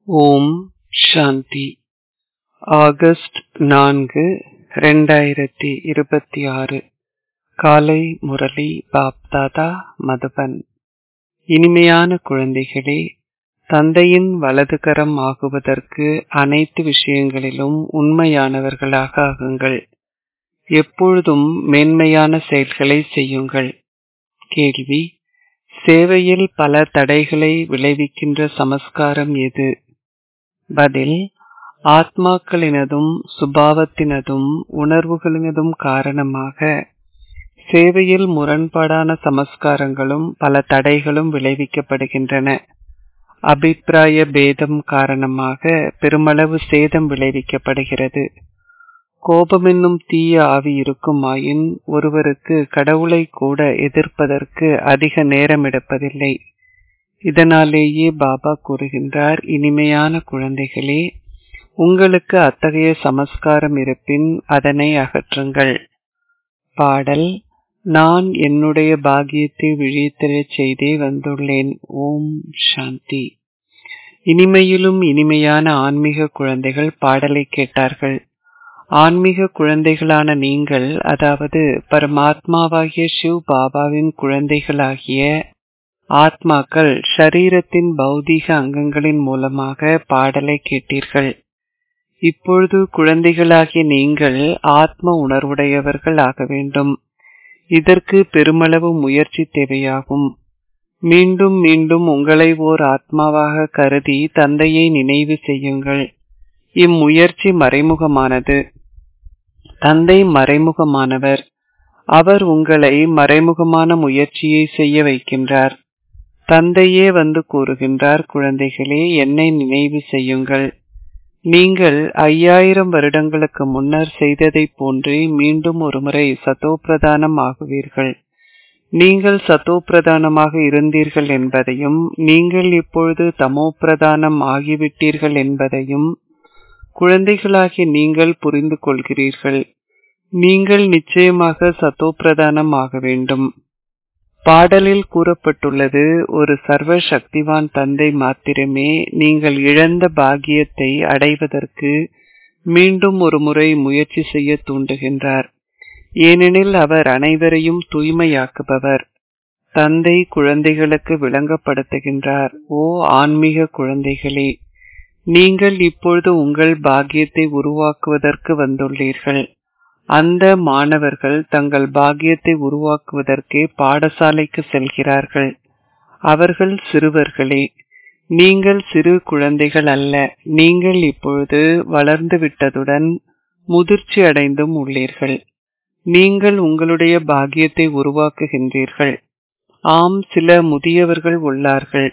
ஓம் சாந்தி August நான்கு ரெண்டாயிரத்தி இருபத்தி ஆறு காலை முரளி பாப்தாதா மதுபன் இனிமையான குழந்தைகளே தந்தையின் வலதுகரம் ஆகுவதற்கு அனைத்து விஷயங்களிலும் உண்மையானவர்களாக ஆகுங்கள் எப்பொழுதும் மேன்மையான செயல்களை செய்யுங்கள் கேள்வி சேவையில் பல தடைகளை விளைவிக்கின்ற சமஸ்காரம் எது பதில் ஆத்மாக்களினதும் சுபாவத்தினதும் உணர்வுகளினதும் காரணமாக சேவையில் முரண்பாடான சமஸ்காரங்களும் பல தடைகளும் விளைவிக்கப்படுகின்றன அபிப்பிராய பேதம் காரணமாக பெருமளவு சேதம் விளைவிக்கப்படுகிறது கோபமென்னும் தீய ஆவி இருக்குமாயின் ஒருவருக்கு கடவுளை கூட எதிர்ப்பதற்கு அதிக நேரம் எடுப்பதில்லை இதனாலேயே பாபா கூறுகின்றார் இனிமையான குழந்தைகளே உங்களுக்கு அத்தகைய சமஸ்காரம் இருப்பின் அதனை அகற்றுங்கள் பாடல் நான் என்னுடைய பாகியத்தை விழித்தெழச் செய்தே வந்துள்ளேன் ஓம் சாந்தி இனிமையிலும் இனிமையான ஆன்மீக குழந்தைகள் பாடலை கேட்டார்கள் ஆன்மீக குழந்தைகளான நீங்கள் அதாவது பரமாத்மாவாகிய சிவ் பாபாவின் குழந்தைகளாகிய ஆத்மாக்கள் ஷரீரத்தின் பௌதீக அங்கங்களின் மூலமாக பாடலை கேட்டீர்கள் இப்பொழுது குழந்தைகளாகிய நீங்கள் ஆத்ம உணர்வுடையவர்கள் ஆக வேண்டும் இதற்கு பெருமளவு முயற்சி தேவையாகும் மீண்டும் மீண்டும் உங்களை ஓர் ஆத்மாவாக கருதி தந்தையை நினைவு செய்யுங்கள் இம்முயற்சி மறைமுகமானது தந்தை மறைமுகமானவர் அவர் உங்களை மறைமுகமான முயற்சியை செய்ய வைக்கின்றார் தந்தையே வந்து கூறுகின்றார் குழந்தைகளே என்னை நினைவு செய்யுங்கள் நீங்கள் ஐயாயிரம் வருடங்களுக்கு முன்னர் செய்ததைப் போன்றே மீண்டும் ஒருமுறை சத்தோப்பிரதானம் ஆகுவீர்கள் நீங்கள் சத்தோப்பிரதானமாக இருந்தீர்கள் என்பதையும் நீங்கள் இப்பொழுது தமோப்பிரதானம் ஆகிவிட்டீர்கள் என்பதையும் குழந்தைகளாகிய நீங்கள் புரிந்து கொள்கிறீர்கள் நீங்கள் நிச்சயமாக சத்தோப்பிரதானம் ஆக வேண்டும் பாடலில் கூறப்பட்டுள்ளது ஒரு சர்வ சக்திவான் தந்தை மாத்திரமே நீங்கள் இழந்த பாக்கியத்தை அடைவதற்கு மீண்டும் ஒரு முறை முயற்சி செய்ய தூண்டுகின்றார் ஏனெனில் அவர் அனைவரையும் தூய்மையாக்குபவர் தந்தை குழந்தைகளுக்கு விளங்கப்படுத்துகின்றார் ஓ ஆன்மீக குழந்தைகளே நீங்கள் இப்பொழுது உங்கள் பாக்கியத்தை உருவாக்குவதற்கு வந்துள்ளீர்கள் அந்த மாணவர்கள் தங்கள் பாக்கியத்தை உருவாக்குவதற்கே பாடசாலைக்கு செல்கிறார்கள் அவர்கள் சிறுவர்களே நீங்கள் சிறு குழந்தைகள் அல்ல நீங்கள் இப்பொழுது வளர்ந்து விட்டதுடன் முதிர்ச்சி அடைந்தும் உள்ளீர்கள் நீங்கள் உங்களுடைய பாக்கியத்தை உருவாக்குகின்றீர்கள் ஆம் சில முதியவர்கள் உள்ளார்கள்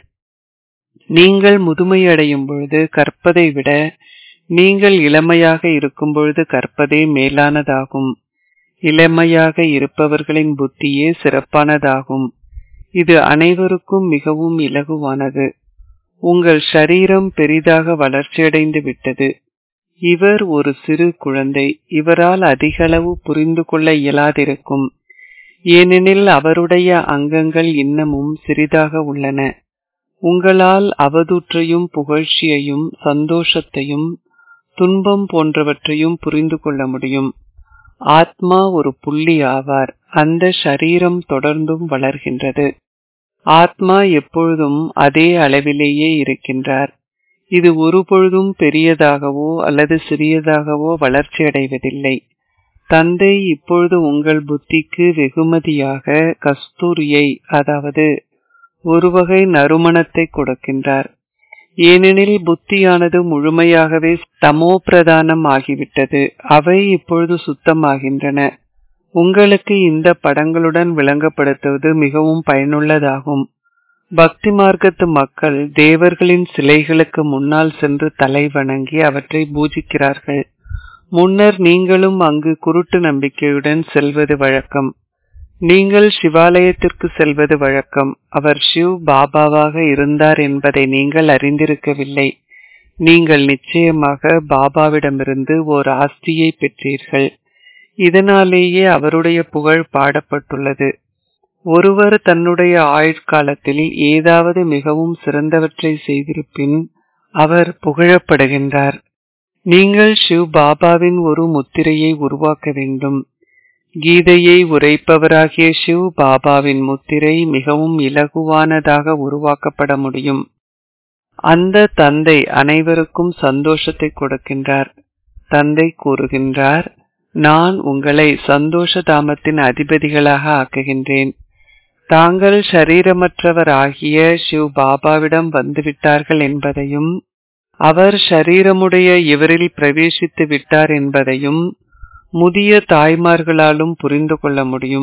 நீங்கள் முதுமையடையும் பொழுது கற்பதை விட நீங்கள் இளமையாக இருக்கும் பொழுது கற்பதே மேலானதாகும் இளமையாக இருப்பவர்களின் புத்தியே சிறப்பானதாகும் இது அனைவருக்கும் மிகவும் இலகுவானது உங்கள் ஷரீரம் பெரிதாக வளர்ச்சியடைந்து விட்டது இவர் ஒரு சிறு குழந்தை இவரால் அதிகளவு புரிந்து கொள்ள இயலாதிருக்கும் ஏனெனில் அவருடைய அங்கங்கள் இன்னமும் சிறிதாக உள்ளன உங்களால் அவதூற்றையும் புகழ்ச்சியையும் சந்தோஷத்தையும் துன்பம் போன்றவற்றையும் புரிந்து கொள்ள முடியும் ஆத்மா ஒரு புள்ளி ஆவார் அந்த ஷரீரம் தொடர்ந்தும் வளர்கின்றது ஆத்மா எப்பொழுதும் அதே அளவிலேயே இருக்கின்றார் இது ஒருபொழுதும் பெரியதாகவோ அல்லது சிறியதாகவோ வளர்ச்சி அடைவதில்லை தந்தை இப்பொழுது உங்கள் புத்திக்கு வெகுமதியாக கஸ்தூரியை அதாவது ஒரு வகை நறுமணத்தை கொடுக்கின்றார் ஏனெனில் புத்தியானது முழுமையாகவே தமோ பிரதானம் ஆகிவிட்டது அவை இப்பொழுது சுத்தமாகின்றன உங்களுக்கு இந்த படங்களுடன் விளங்கப்படுத்துவது மிகவும் பயனுள்ளதாகும் பக்தி மார்க்கத்து மக்கள் தேவர்களின் சிலைகளுக்கு முன்னால் சென்று தலை வணங்கி அவற்றை பூஜிக்கிறார்கள் முன்னர் நீங்களும் அங்கு குருட்டு நம்பிக்கையுடன் செல்வது வழக்கம் நீங்கள் சிவாலயத்திற்கு செல்வது வழக்கம் அவர் சிவ் பாபாவாக இருந்தார் என்பதை நீங்கள் அறிந்திருக்கவில்லை நீங்கள் நிச்சயமாக பாபாவிடமிருந்து ஓர் ஆஸ்தியை பெற்றீர்கள் இதனாலேயே அவருடைய புகழ் பாடப்பட்டுள்ளது ஒருவர் தன்னுடைய ஆயுட்காலத்தில் ஏதாவது மிகவும் சிறந்தவற்றை செய்திருப்பின் அவர் புகழப்படுகின்றார் நீங்கள் சிவ் பாபாவின் ஒரு முத்திரையை உருவாக்க வேண்டும் கீதையை உரைப்பவராகிய சிவ் பாபாவின் முத்திரை மிகவும் இலகுவானதாக உருவாக்கப்பட முடியும் அந்த தந்தை அனைவருக்கும் சந்தோஷத்தை கொடுக்கின்றார் தந்தை கூறுகின்றார் நான் உங்களை சந்தோஷ தாமத்தின் அதிபதிகளாக ஆக்குகின்றேன் தாங்கள் ஷரீரமற்றவர் ஆகிய சிவ் பாபாவிடம் வந்துவிட்டார்கள் என்பதையும் அவர் ஷரீரமுடைய இவரில் பிரவேசித்து விட்டார் என்பதையும் முதிய தாய்மார்களாலும் புரிந்து கொள்ள முடியும்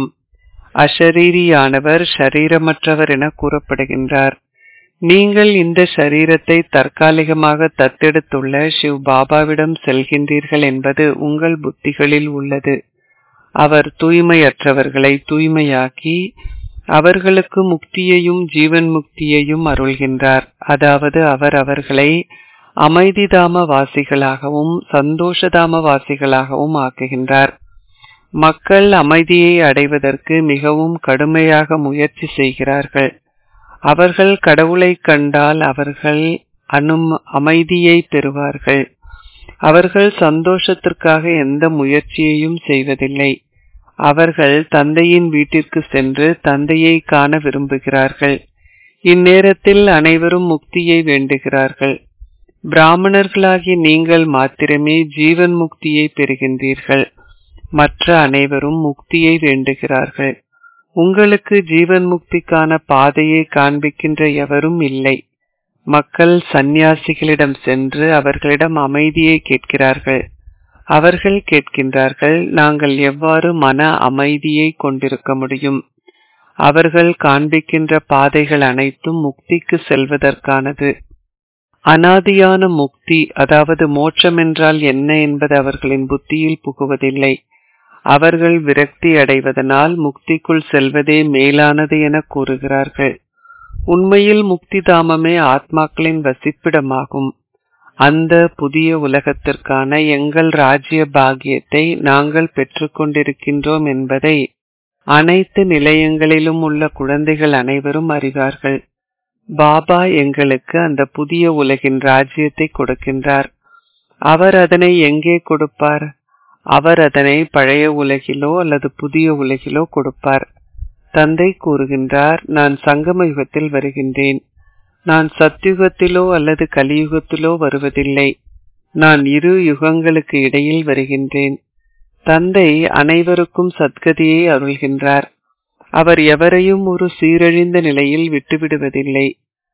அஷரீரியானவர் ஷரீரமற்றவர் என கூறப்படுகின்றார் நீங்கள் இந்த ஷரீரத்தை தற்காலிகமாக தத்தெடுத்துள்ள சிவ் பாபாவிடம் செல்கின்றீர்கள் என்பது உங்கள் புத்திகளில் உள்ளது அவர் தூய்மையற்றவர்களை தூய்மையாக்கி அவர்களுக்கு முக்தியையும் ஜீவன் முக்தியையும் அருள்கின்றார் அதாவது அவர் அவர்களை அமைதிதாம வாசிகளாகவும் சந்தோஷதாம வாசிகளாகவும் ஆக்குகின்றார் மக்கள் அமைதியை அடைவதற்கு மிகவும் கடுமையாக முயற்சி செய்கிறார்கள் அவர்கள் கடவுளை கண்டால் அவர்கள் அனும் அமைதியை பெறுவார்கள் அவர்கள் சந்தோஷத்திற்காக எந்த முயற்சியையும் செய்வதில்லை அவர்கள் தந்தையின் வீட்டிற்கு சென்று தந்தையை காண விரும்புகிறார்கள் இந்நேரத்தில் அனைவரும் முக்தியை வேண்டுகிறார்கள் பிராமணர்களாகிய நீங்கள் மாத்திரமே ஜீவன் முக்தியை பெறுகின்றீர்கள் மற்ற அனைவரும் முக்தியை வேண்டுகிறார்கள் உங்களுக்கு ஜீவன் முக்திக்கான பாதையை காண்பிக்கின்ற எவரும் இல்லை மக்கள் சந்நியாசிகளிடம் சென்று அவர்களிடம் அமைதியை கேட்கிறார்கள் அவர்கள் கேட்கின்றார்கள் நாங்கள் எவ்வாறு மன அமைதியை கொண்டிருக்க முடியும் அவர்கள் காண்பிக்கின்ற பாதைகள் அனைத்தும் முக்திக்கு செல்வதற்கானது அனாதியான முக்தி அதாவது மோட்சம் என்றால் என்ன என்பது அவர்களின் புத்தியில் புகுவதில்லை அவர்கள் விரக்தி அடைவதனால் முக்திக்குள் செல்வதே மேலானது என கூறுகிறார்கள் உண்மையில் முக்தி தாமமே ஆத்மாக்களின் வசிப்பிடமாகும் அந்த புதிய உலகத்திற்கான எங்கள் ராஜ்ய பாகியத்தை நாங்கள் பெற்றுக்கொண்டிருக்கின்றோம் என்பதை அனைத்து நிலையங்களிலும் உள்ள குழந்தைகள் அனைவரும் அறிவார்கள் பாபா எங்களுக்கு அந்த புதிய உலகின் ராஜ்யத்தை கொடுக்கின்றார் அவர் அதனை எங்கே கொடுப்பார் அவர் அதனை பழைய உலகிலோ அல்லது புதிய உலகிலோ கொடுப்பார் தந்தை கூறுகின்றார் நான் சங்கம யுகத்தில் வருகின்றேன் நான் சத்யுகத்திலோ அல்லது கலியுகத்திலோ வருவதில்லை நான் இரு யுகங்களுக்கு இடையில் வருகின்றேன் தந்தை அனைவருக்கும் சத்கதியை அருள்கின்றார் அவர் எவரையும் ஒரு சீரழிந்த நிலையில் விட்டுவிடுவதில்லை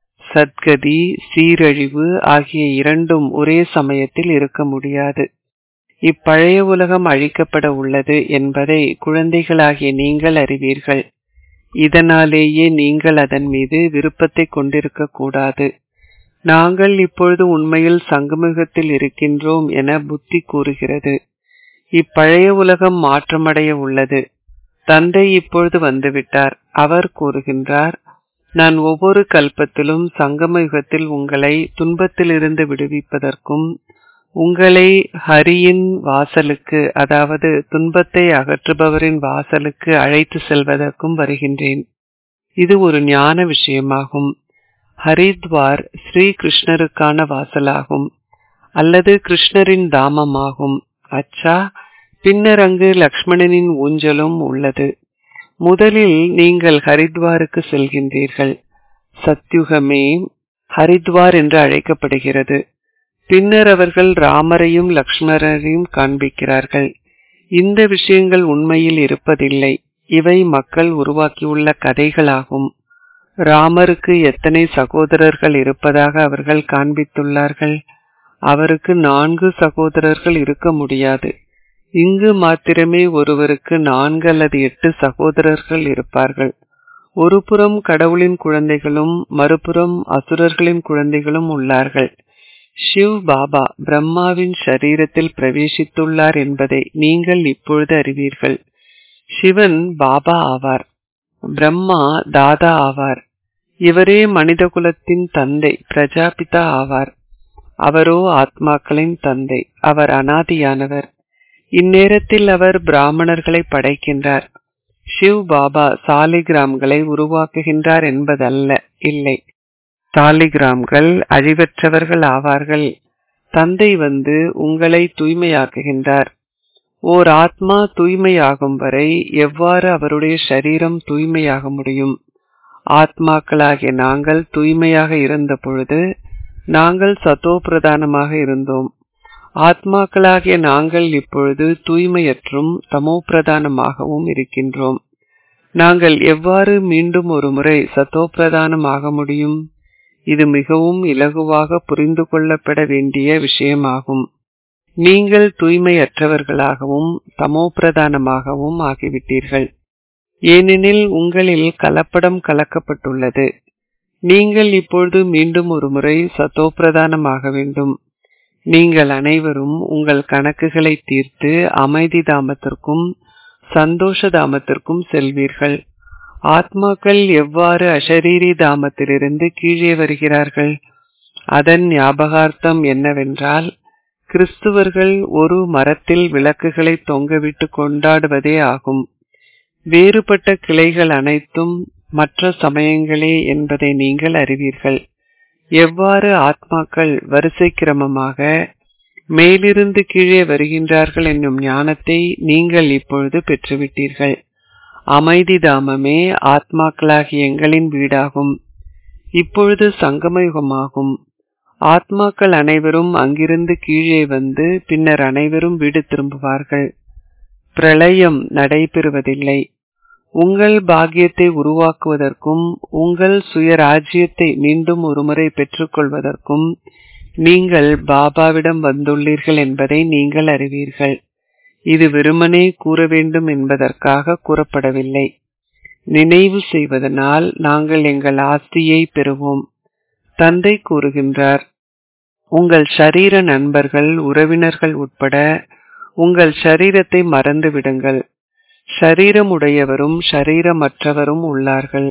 சத்கதி சீரழிவு ஆகிய இரண்டும் ஒரே சமயத்தில் இருக்க முடியாது இப்பழைய உலகம் அழிக்கப்பட உள்ளது என்பதை குழந்தைகளாகிய நீங்கள் அறிவீர்கள் இதனாலேயே நீங்கள் அதன் மீது விருப்பத்தை கொண்டிருக்க கூடாது நாங்கள் இப்பொழுது உண்மையில் சங்கமுகத்தில் இருக்கின்றோம் என புத்தி கூறுகிறது இப்பழைய உலகம் மாற்றமடைய உள்ளது தந்தை இப்பொழுது வந்துவிட்டார் அவர் கூறுகின்றார் நான் ஒவ்வொரு கல்பத்திலும் சங்கம யுகத்தில் உங்களை துன்பத்திலிருந்து விடுவிப்பதற்கும் உங்களை ஹரியின் வாசலுக்கு அதாவது துன்பத்தை அகற்றுபவரின் வாசலுக்கு அழைத்து செல்வதற்கும் வருகின்றேன் இது ஒரு ஞான விஷயமாகும் ஹரித்வார் ஸ்ரீ கிருஷ்ணருக்கான வாசலாகும் அல்லது கிருஷ்ணரின் தாமமாகும் அச்சா பின்னர் அங்கு லக்ஷ்மணனின் ஊஞ்சலும் உள்ளது முதலில் நீங்கள் ஹரித்வாருக்கு செல்கின்றீர்கள் சத்யுகமே ஹரித்வார் என்று அழைக்கப்படுகிறது பின்னர் அவர்கள் ராமரையும் லக்ஷ்மணரையும் காண்பிக்கிறார்கள் இந்த விஷயங்கள் உண்மையில் இருப்பதில்லை இவை மக்கள் உருவாக்கியுள்ள கதைகளாகும் ராமருக்கு எத்தனை சகோதரர்கள் இருப்பதாக அவர்கள் காண்பித்துள்ளார்கள் அவருக்கு நான்கு சகோதரர்கள் இருக்க முடியாது இங்கு மாத்திரமே ஒருவருக்கு நான்கு அல்லது எட்டு சகோதரர்கள் இருப்பார்கள் ஒரு புறம் கடவுளின் குழந்தைகளும் மறுபுறம் அசுரர்களின் குழந்தைகளும் உள்ளார்கள் ஷிவ் பாபா பிரம்மாவின் சரீரத்தில் பிரவேசித்துள்ளார் என்பதை நீங்கள் இப்பொழுது அறிவீர்கள் சிவன் பாபா ஆவார் பிரம்மா தாதா ஆவார் இவரே மனித குலத்தின் தந்தை பிரஜாபிதா ஆவார் அவரோ ஆத்மாக்களின் தந்தை அவர் அனாதியானவர் இந்நேரத்தில் அவர் பிராமணர்களை படைக்கின்றார் ஷிவ் பாபா சாலிகிராம்களை உருவாக்குகின்றார் என்பதல்ல இல்லை தாலிகிராம்கள் அழிவற்றவர்கள் ஆவார்கள் தந்தை வந்து உங்களை தூய்மையாக்குகின்றார் ஓர் ஆத்மா தூய்மையாகும் வரை எவ்வாறு அவருடைய சரீரம் தூய்மையாக முடியும் ஆத்மாக்களாகிய நாங்கள் தூய்மையாக இருந்த பொழுது நாங்கள் சத்தோ பிரதானமாக இருந்தோம் ஆத்மாக்களாகிய நாங்கள் இப்பொழுது தூய்மையற்றும் தமோ பிரதானமாகவும் இருக்கின்றோம் நாங்கள் எவ்வாறு மீண்டும் ஒரு முறை சத்தோ பிரதானமாக முடியும் இது மிகவும் இலகுவாக புரிந்து கொள்ளப்பட வேண்டிய விஷயமாகும் நீங்கள் தூய்மையற்றவர்களாகவும் தமோ பிரதானமாகவும் ஆகிவிட்டீர்கள் ஏனெனில் உங்களில் கலப்படம் கலக்கப்பட்டுள்ளது நீங்கள் இப்பொழுது மீண்டும் ஒரு முறை சத்தோப்பிரதானமாக வேண்டும் நீங்கள் அனைவரும் உங்கள் கணக்குகளை தீர்த்து அமைதி தாமத்திற்கும் சந்தோஷ தாமத்திற்கும் செல்வீர்கள் ஆத்மாக்கள் எவ்வாறு அஷரீரி தாமத்திலிருந்து கீழே வருகிறார்கள் அதன் ஞாபகார்த்தம் என்னவென்றால் கிறிஸ்துவர்கள் ஒரு மரத்தில் விளக்குகளை தொங்கவிட்டு கொண்டாடுவதே ஆகும் வேறுபட்ட கிளைகள் அனைத்தும் மற்ற சமயங்களே என்பதை நீங்கள் அறிவீர்கள் எவ்வாறு ஆத்மாக்கள் வரிசை கிரமமாக மேலிருந்து கீழே வருகின்றார்கள் என்னும் ஞானத்தை நீங்கள் இப்பொழுது பெற்றுவிட்டீர்கள் அமைதி தாமமே ஆத்மாக்களாகிய எங்களின் வீடாகும் இப்பொழுது சங்கமயுகமாகும் ஆத்மாக்கள் அனைவரும் அங்கிருந்து கீழே வந்து பின்னர் அனைவரும் வீடு திரும்புவார்கள் பிரளயம் நடைபெறுவதில்லை உங்கள் பாக்கியத்தை உருவாக்குவதற்கும் உங்கள் சுயராஜ்யத்தை மீண்டும் ஒருமுறை பெற்றுக்கொள்வதற்கும் நீங்கள் பாபாவிடம் வந்துள்ளீர்கள் என்பதை நீங்கள் அறிவீர்கள் இது வெறுமனே கூற வேண்டும் என்பதற்காக கூறப்படவில்லை நினைவு செய்வதனால் நாங்கள் எங்கள் ஆஸ்தியை பெறுவோம் தந்தை கூறுகின்றார் உங்கள் ஷரீர நண்பர்கள் உறவினர்கள் உட்பட உங்கள் ஷரீரத்தை மறந்து விடுங்கள் ஷரீரம் உடையவரும் ஷரீரமற்றவரும் உள்ளார்கள்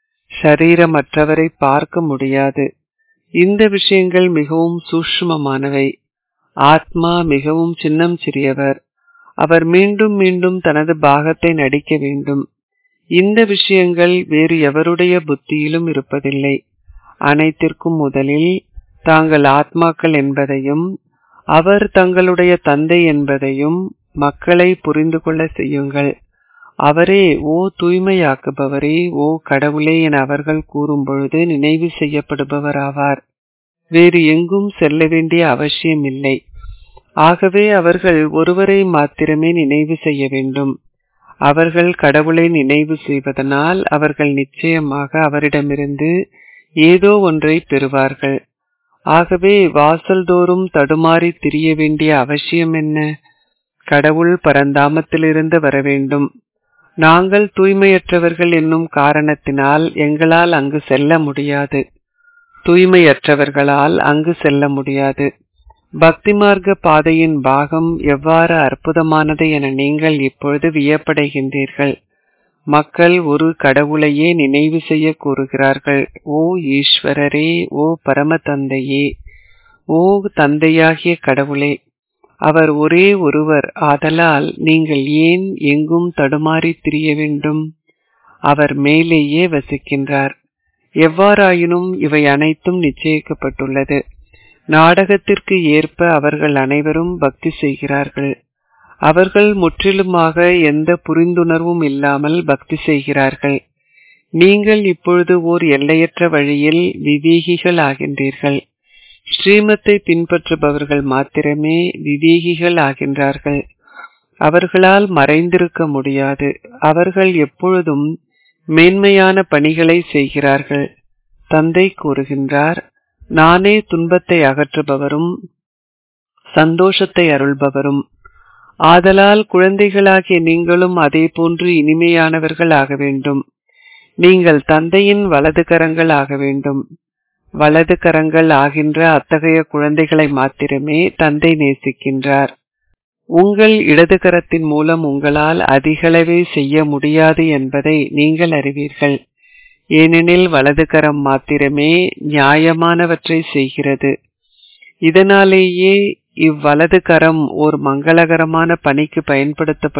ஷரீரமற்றவரை பார்க்க முடியாது இந்த விஷயங்கள் மிகவும் சூஷ்மமானவை ஆத்மா மிகவும் சின்னம் சிறியவர் அவர் மீண்டும் மீண்டும் தனது பாகத்தை நடிக்க வேண்டும் இந்த விஷயங்கள் வேறு எவருடைய புத்தியிலும் இருப்பதில்லை அனைத்திற்கும் முதலில் தாங்கள் ஆத்மாக்கள் என்பதையும் அவர் தங்களுடைய தந்தை என்பதையும் மக்களை புரிந்து கொள்ள செய்யுங்கள் அவரே ஓ தூய்மையாக்குபவரே ஓ கடவுளே என அவர்கள் கூறும் பொழுது நினைவு செய்யப்படுபவர் ஆவார் வேறு எங்கும் செல்ல வேண்டிய அவசியமில்லை ஆகவே அவர்கள் ஒருவரை மாத்திரமே நினைவு செய்ய வேண்டும் அவர்கள் கடவுளை நினைவு செய்வதனால் அவர்கள் நிச்சயமாக அவரிடமிருந்து ஏதோ ஒன்றை பெறுவார்கள் ஆகவே வாசல்தோறும் தடுமாறி திரிய வேண்டிய அவசியம் என்ன கடவுள் பரந்தாமத்திலிருந்து வர வேண்டும் நாங்கள் தூய்மையற்றவர்கள் என்னும் காரணத்தினால் எங்களால் அங்கு செல்ல முடியாது தூய்மையற்றவர்களால் அங்கு செல்ல முடியாது பக்தி மார்க்க பாதையின் பாகம் எவ்வாறு அற்புதமானது என நீங்கள் இப்பொழுது வியப்படைகின்றீர்கள் மக்கள் ஒரு கடவுளையே நினைவு செய்ய கூறுகிறார்கள் ஓ ஈஸ்வரரே ஓ பரம தந்தையே ஓ தந்தையாகிய கடவுளே அவர் ஒரே ஒருவர் ஆதலால் நீங்கள் ஏன் எங்கும் தடுமாறி திரிய வேண்டும் அவர் மேலேயே வசிக்கின்றார் எவ்வாறாயினும் இவை அனைத்தும் நிச்சயிக்கப்பட்டுள்ளது நாடகத்திற்கு ஏற்ப அவர்கள் அனைவரும் பக்தி செய்கிறார்கள் அவர்கள் முற்றிலுமாக எந்த புரிந்துணர்வும் இல்லாமல் பக்தி செய்கிறார்கள் நீங்கள் இப்பொழுது ஓர் எல்லையற்ற வழியில் விவேகிகள் ஆகின்றீர்கள் ஸ்ரீமத்தை பின்பற்றுபவர்கள் மாத்திரமே விவேகிகள் ஆகின்றார்கள் அவர்களால் மறைந்திருக்க முடியாது அவர்கள் எப்பொழுதும் மேன்மையான பணிகளை செய்கிறார்கள் தந்தை கூறுகின்றார் நானே துன்பத்தை அகற்றுபவரும் சந்தோஷத்தை அருள்பவரும் ஆதலால் குழந்தைகளாகிய நீங்களும் அதே போன்று இனிமையானவர்கள் ஆக வேண்டும் நீங்கள் தந்தையின் வலது கரங்கள் ஆக வேண்டும் வலது கரங்கள் ஆகின்ற அத்தகைய குழந்தைகளை மாத்திரமே தந்தை நேசிக்கின்றார் உங்கள் இடது கரத்தின் மூலம் உங்களால் அதிகளவே செய்ய முடியாது என்பதை நீங்கள் அறிவீர்கள் ஏனெனில் வலது கரம் மாத்திரமே நியாயமானவற்றை செய்கிறது இதனாலேயே இவ்வலது கரம் ஓர் மங்களகரமான பணிக்கு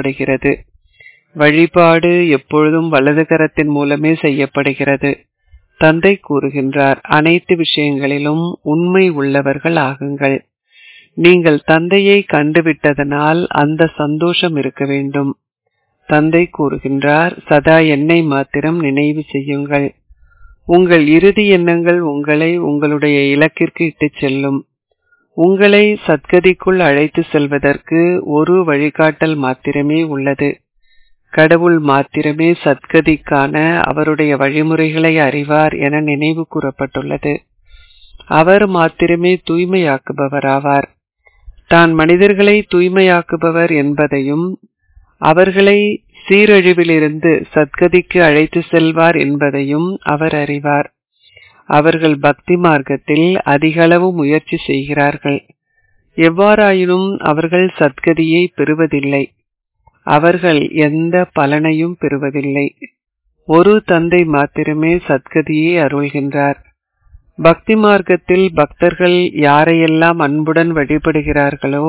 பயன்படுத்தப்படுகிறது வழிபாடு எப்பொழுதும் வலது கரத்தின் மூலமே செய்யப்படுகிறது தந்தை கூறுகின்றார் அனைத்து விஷயங்களிலும் உண்மை உள்ளவர்கள் ஆகுங்கள் நீங்கள் தந்தையை கண்டுவிட்டதனால் அந்த சந்தோஷம் இருக்க வேண்டும் தந்தை கூறுகின்றார் சதா என்னை மாத்திரம் நினைவு செய்யுங்கள் உங்கள் இறுதி எண்ணங்கள் உங்களை உங்களுடைய இலக்கிற்கு இட்டுச் செல்லும் உங்களை சத்கதிக்குள் அழைத்து செல்வதற்கு ஒரு வழிகாட்டல் மாத்திரமே உள்ளது கடவுள் மாத்திரமே சத்கதிக்கான அவருடைய வழிமுறைகளை அறிவார் என நினைவு கூறப்பட்டுள்ளது அவர் மாத்திரமே தூய்மையாக்குபவராவார் தான் மனிதர்களை தூய்மையாக்குபவர் என்பதையும் அவர்களை சீரழிவிலிருந்து சத்கதிக்கு அழைத்து செல்வார் என்பதையும் அவர் அறிவார் அவர்கள் பக்தி மார்க்கத்தில் அதிகளவு முயற்சி செய்கிறார்கள் எவ்வாறாயினும் அவர்கள் சத்கதியை பெறுவதில்லை அவர்கள் எந்த பலனையும் பெறுவதில்லை ஒரு தந்தை மாத்திரமே சத்கதியை அருள்கின்றார் பக்தி மார்க்கத்தில் பக்தர்கள் யாரையெல்லாம் அன்புடன் வழிபடுகிறார்களோ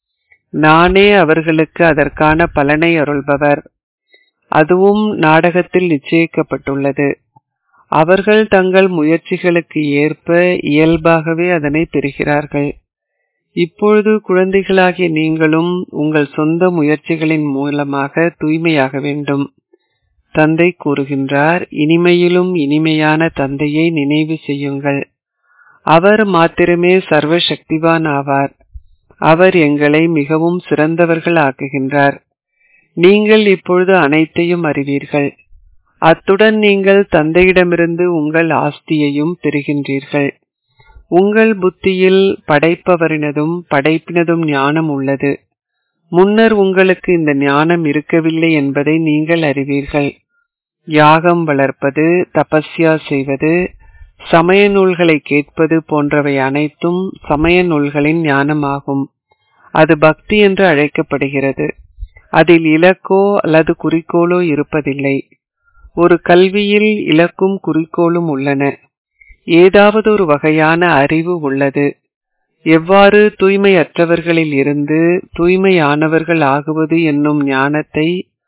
நானே அவர்களுக்கு அதற்கான பலனை அருள்பவர் அதுவும் நாடகத்தில் நிச்சயிக்கப்பட்டுள்ளது அவர்கள் தங்கள் முயற்சிகளுக்கு ஏற்ப இயல்பாகவே அதனை பெறுகிறார்கள் இப்பொழுது குழந்தைகளாகிய நீங்களும் உங்கள் சொந்த முயற்சிகளின் மூலமாக தூய்மையாக வேண்டும் தந்தை கூறுகின்றார் இனிமையிலும் இனிமையான தந்தையை நினைவு செய்யுங்கள் அவர் மாத்திரமே சர்வ சக்திவான் ஆவார் அவர் எங்களை மிகவும் சிறந்தவர்கள் ஆக்குகின்றார் நீங்கள் இப்பொழுது அனைத்தையும் அறிவீர்கள் அத்துடன் நீங்கள் தந்தையிடமிருந்து உங்கள் ஆஸ்தியையும் பெறுகின்றீர்கள் உங்கள் புத்தியில் படைப்பவரினதும் படைப்பினதும் ஞானம் உள்ளது முன்னர் உங்களுக்கு இந்த ஞானம் இருக்கவில்லை என்பதை நீங்கள் அறிவீர்கள் யாகம் வளர்ப்பது தபஸ்யா செய்வது சமய நூல்களை கேட்பது போன்றவை அனைத்தும் சமய நூல்களின் ஞானமாகும் அது பக்தி என்று அழைக்கப்படுகிறது அதில் இலக்கோ அல்லது குறிக்கோளோ இருப்பதில்லை ஒரு கல்வியில் இலக்கும் குறிக்கோளும் உள்ளன ஏதாவது ஒரு வகையான அறிவு உள்ளது எவ்வாறு தூய்மையற்றவர்களில் இருந்து தூய்மையானவர்கள் ஆகுவது என்னும் ஞானத்தை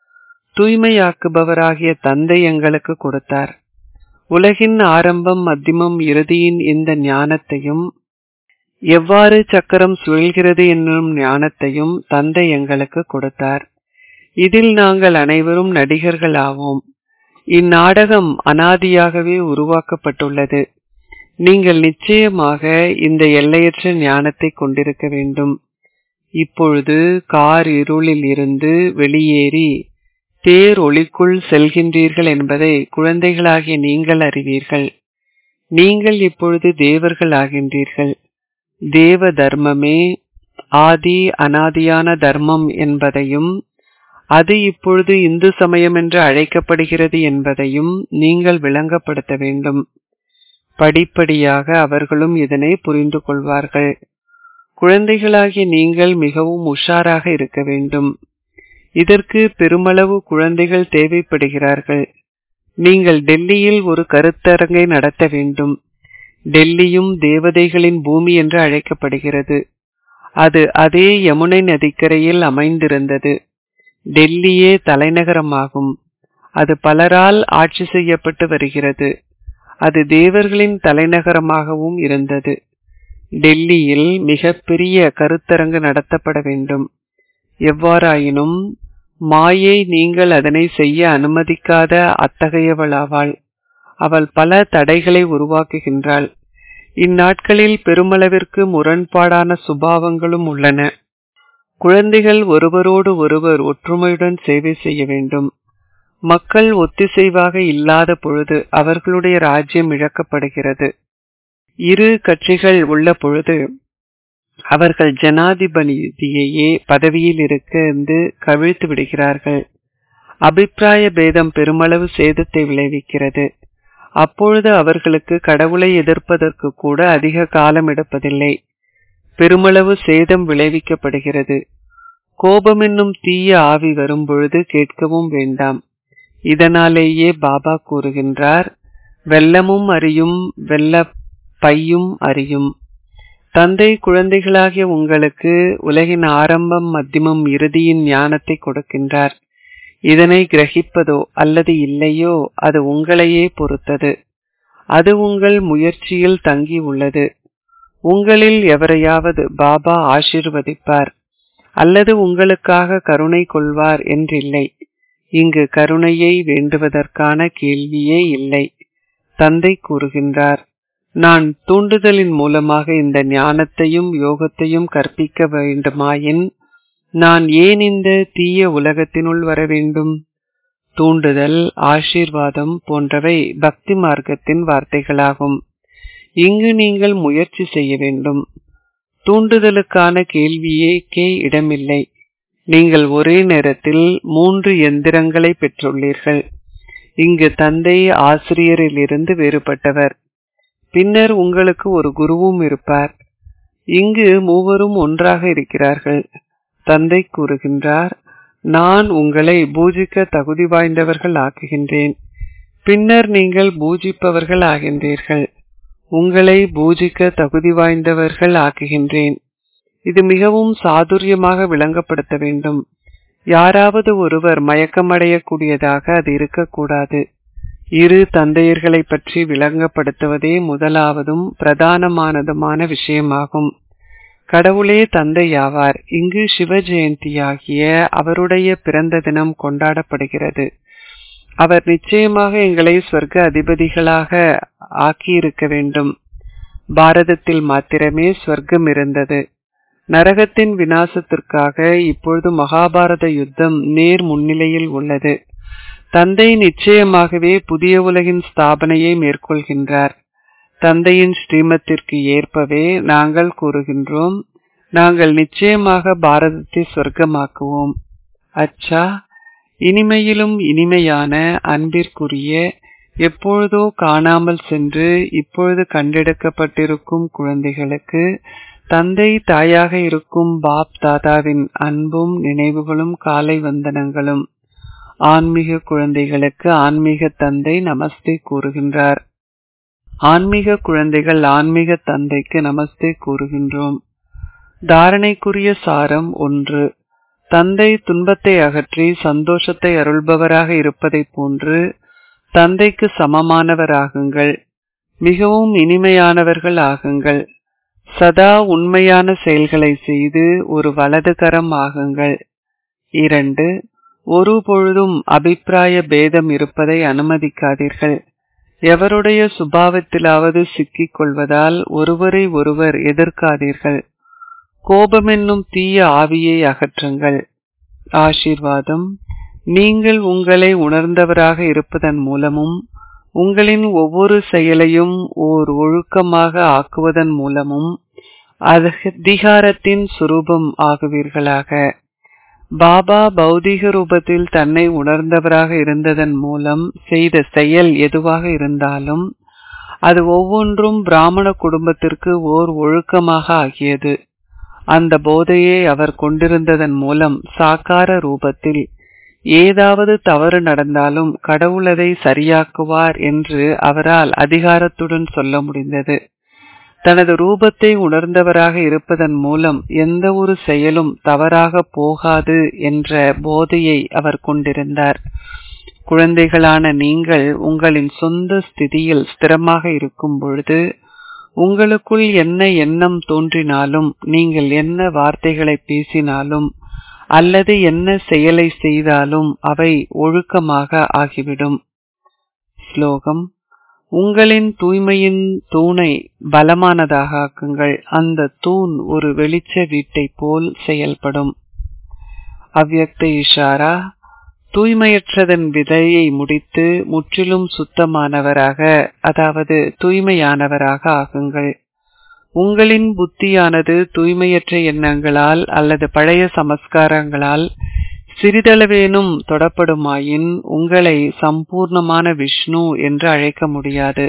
தூய்மையாக்குபவராகிய தந்தை எங்களுக்கு கொடுத்தார் உலகின் ஆரம்பம் மத்தியமம் இறுதியின் இந்த ஞானத்தையும் எவ்வாறு சக்கரம் சுழல்கிறது என்னும் ஞானத்தையும் தந்தை எங்களுக்கு கொடுத்தார் இதில் நாங்கள் அனைவரும் நடிகர்கள் ஆவோம் இந்நாடகம் அனாதியாகவே உருவாக்கப்பட்டுள்ளது நீங்கள் நிச்சயமாக இந்த எல்லையற்ற ஞானத்தை கொண்டிருக்க வேண்டும் இப்பொழுது கார் இருளில் இருந்து வெளியேறி தேர் ஒளிக்குள் செல்கின்றீர்கள் என்பதை குழந்தைகளாகிய நீங்கள் அறிவீர்கள் நீங்கள் இப்பொழுது தேவர்கள் ஆகின்றீர்கள் தேவ தர்மமே ஆதி அனாதியான தர்மம் என்பதையும் அது இப்பொழுது இந்து சமயம் என்று அழைக்கப்படுகிறது என்பதையும் நீங்கள் விளங்கப்படுத்த வேண்டும் படிப்படியாக அவர்களும் இதனை புரிந்து கொள்வார்கள் குழந்தைகளாகிய நீங்கள் மிகவும் உஷாராக இருக்க வேண்டும் இதற்கு பெருமளவு குழந்தைகள் தேவைப்படுகிறார்கள் நீங்கள் டெல்லியில் ஒரு கருத்தரங்கை நடத்த வேண்டும் டெல்லியும் தேவதைகளின் பூமி என்று அழைக்கப்படுகிறது அது அதே யமுனை நதிக்கரையில் அமைந்திருந்தது டெல்லியே தலைநகரமாகும் அது பலரால் ஆட்சி செய்யப்பட்டு வருகிறது அது தேவர்களின் தலைநகரமாகவும் இருந்தது டெல்லியில் மிகப்பெரிய கருத்தரங்கு நடத்தப்பட வேண்டும் எவ்வாறாயினும் மாயை நீங்கள் அதனை செய்ய அனுமதிக்காத அத்தகையவளாவாள் அவள் பல தடைகளை உருவாக்குகின்றாள் இந்நாட்களில் பெருமளவிற்கு முரண்பாடான சுபாவங்களும் உள்ளன குழந்தைகள் ஒருவரோடு ஒருவர் ஒற்றுமையுடன் சேவை செய்ய வேண்டும் மக்கள் ஒத்திசைவாக இல்லாத பொழுது அவர்களுடைய ராஜ்யம் இழக்கப்படுகிறது இரு கட்சிகள் உள்ள பொழுது அவர்கள் ஜனாதிபதியையே பதவியில் இருந்து கவிழ்த்து விடுகிறார்கள் அபிப்பிராய பேதம் பெருமளவு சேதத்தை விளைவிக்கிறது அப்பொழுது அவர்களுக்கு கடவுளை எதிர்ப்பதற்கு கூட அதிக காலம் எடுப்பதில்லை பெருமளவு சேதம் விளைவிக்கப்படுகிறது கோபம் என்னும் தீய ஆவி வரும்பொழுது கேட்கவும் வேண்டாம் இதனாலேயே பாபா கூறுகின்றார் வெள்ளமும் அறியும் வெள்ள பையும் அறியும் தந்தை குழந்தைகளாகிய உங்களுக்கு உலகின் ஆரம்பம் மத்தியமம் இறுதியின் ஞானத்தை கொடுக்கின்றார் இதனை கிரகிப்பதோ அல்லது இல்லையோ அது உங்களையே பொறுத்தது அது உங்கள் முயற்சியில் தங்கி உள்ளது உங்களில் எவரையாவது பாபா ஆசிர்வதிப்பார் அல்லது உங்களுக்காக கருணை கொள்வார் என்றில்லை இங்கு கருணையை வேண்டுவதற்கான கேள்வியே இல்லை தந்தை கூறுகின்றார் நான் தூண்டுதலின் மூலமாக இந்த ஞானத்தையும் யோகத்தையும் கற்பிக்க வேண்டுமாயின் நான் ஏன் இந்த தீய உலகத்தினுள் வர வேண்டும் தூண்டுதல் ஆசீர்வாதம் போன்றவை பக்தி மார்க்கத்தின் வார்த்தைகளாகும் இங்கு நீங்கள் முயற்சி செய்ய வேண்டும் தூண்டுதலுக்கான கேள்வியேக்கே இடமில்லை நீங்கள் ஒரே நேரத்தில் மூன்று எந்திரங்களை பெற்றுள்ளீர்கள் இங்கு தந்தை ஆசிரியரிலிருந்து வேறுபட்டவர் பின்னர் உங்களுக்கு ஒரு குருவும் இருப்பார் இங்கு மூவரும் ஒன்றாக இருக்கிறார்கள் தந்தை கூறுகின்றார் நான் உங்களை பூஜிக்க தகுதி வாய்ந்தவர்கள் ஆக்குகின்றேன் பின்னர் நீங்கள் பூஜிப்பவர்கள் ஆகின்றீர்கள் உங்களை பூஜிக்க தகுதி வாய்ந்தவர்கள் ஆக்குகின்றேன் இது மிகவும் சாதுரியமாக விளங்கப்படுத்த வேண்டும் யாராவது ஒருவர் மயக்கமடையக்கூடியதாக அது இருக்கக்கூடாது இரு தந்தையர்களை பற்றி விளங்கப்படுத்துவதே முதலாவதும் பிரதானமானதுமான விஷயமாகும் கடவுளே தந்தையாவார் இங்கு சிவ ஜெயந்தியாகிய அவருடைய பிறந்த தினம் கொண்டாடப்படுகிறது அவர் நிச்சயமாக எங்களை சொர்க்க அதிபதிகளாக ஆக்கியிருக்க வேண்டும் பாரதத்தில் மாத்திரமே சொர்க்கம் இருந்தது நரகத்தின் வினாசத்திற்காக இப்பொழுது மகாபாரத யுத்தம் நேர் முன்னிலையில் உள்ளது தந்தை நிச்சயமாகவே புதிய உலகின் ஸ்தாபனையை மேற்கொள்கின்றார் தந்தையின் ஸ்ரீமத்திற்கு ஏற்பவே நாங்கள் கூறுகின்றோம் நாங்கள் நிச்சயமாக பாரதத்தை சொர்க்கமாக்குவோம் அச்சா இனிமையிலும் இனிமையான அன்பிற்குரிய எப்பொழுதோ காணாமல் சென்று இப்பொழுது கண்டெடுக்கப்பட்டிருக்கும் குழந்தைகளுக்கு தந்தை தாயாக இருக்கும் பாப் தாதாவின் அன்பும் நினைவுகளும் காலை வந்தனங்களும் ஆன்மீக குழந்தைகளுக்கு ஆன்மீக தந்தை நமஸ்தே கூறுகின்றார் ஆன்மீக குழந்தைகள் ஆன்மீக தந்தைக்கு நமஸ்தே கூறுகின்றோம் தாரணைக்குரிய சாரம் ஒன்று தந்தை துன்பத்தை அகற்றி சந்தோஷத்தை அருள்பவராக இருப்பதைப் போன்று தந்தைக்கு சமமானவராகுங்கள் மிகவும் இனிமையானவர்கள் ஆகுங்கள் சதா உண்மையான செயல்களை செய்து ஒரு வலதுகரம் ஆகுங்கள் இரண்டு ஒரு பொழுதும் அபிப்பிராய பேதம் இருப்பதை அனுமதிக்காதீர்கள் எவருடைய சுபாவத்திலாவது சிக்கிக் கொள்வதால் ஒருவரை ஒருவர் எதிர்க்காதீர்கள் கோபமென்னும் தீய ஆவியை அகற்றுங்கள் ஆசீர்வாதம் நீங்கள் உங்களை உணர்ந்தவராக இருப்பதன் மூலமும் உங்களின் ஒவ்வொரு செயலையும் ஓர் ஒழுக்கமாக ஆக்குவதன் மூலமும் அதிகாரத்தின் சுரூபம் ஆகுவீர்களாக பாபா பௌதிக ரூபத்தில் தன்னை உணர்ந்தவராக இருந்ததன் மூலம் செய்த செயல் எதுவாக இருந்தாலும் அது ஒவ்வொன்றும் பிராமண குடும்பத்திற்கு ஓர் ஒழுக்கமாக ஆகியது அந்த போதையை அவர் கொண்டிருந்ததன் மூலம் சாக்கார ரூபத்தில் ஏதாவது தவறு நடந்தாலும் கடவுள் அதை சரியாக்குவார் என்று அவரால் அதிகாரத்துடன் சொல்ல முடிந்தது தனது ரூபத்தை உணர்ந்தவராக இருப்பதன் மூலம் எந்த ஒரு செயலும் தவறாக போகாது என்ற போதையை அவர் கொண்டிருந்தார் குழந்தைகளான நீங்கள் உங்களின் சொந்த ஸ்திதியில் ஸ்திரமாக இருக்கும் பொழுது உங்களுக்குள் என்ன எண்ணம் தோன்றினாலும் நீங்கள் என்ன வார்த்தைகளை பேசினாலும் அல்லது என்ன செயலை செய்தாலும் அவை ஒழுக்கமாக ஆகிவிடும் ஸ்லோகம் உங்களின் தூய்மையின் தூணை பலமானதாக ஆக்குங்கள் அந்த தூண் ஒரு வெளிச்ச வீட்டை போல் செயல்படும் அவ்யக்த இஷாரா தூய்மையற்றதன் விதையை முடித்து முற்றிலும் சுத்தமானவராக அதாவது தூய்மையானவராக ஆகுங்கள் உங்களின் புத்தியானது தூய்மையற்ற எண்ணங்களால் அல்லது பழைய சமஸ்காரங்களால் சிறிதளவேனும் தொடப்படுமாயின் உங்களை சம்பூர்ணமான விஷ்ணு என்று அழைக்க முடியாது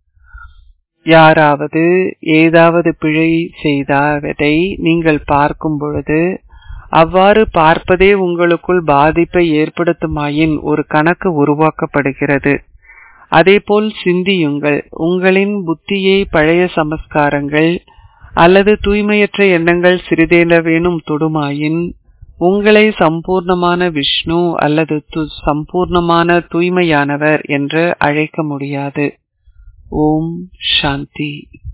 யாராவது ஏதாவது பிழை செய்ததை நீங்கள் பார்க்கும் பொழுது அவ்வாறு பார்ப்பதே உங்களுக்குள் பாதிப்பை ஏற்படுத்துமாயின் ஒரு கணக்கு உருவாக்கப்படுகிறது அதேபோல் சிந்தியுங்கள் உங்களின் புத்தியை பழைய சமஸ்காரங்கள் அல்லது தூய்மையற்ற எண்ணங்கள் சிறிதேனவேனும் தொடுமாயின் உங்களை சம்பூர்ணமான விஷ்ணு அல்லது சம்பூர்ணமான தூய்மையானவர் என்று அழைக்க முடியாது ஓம் சாந்தி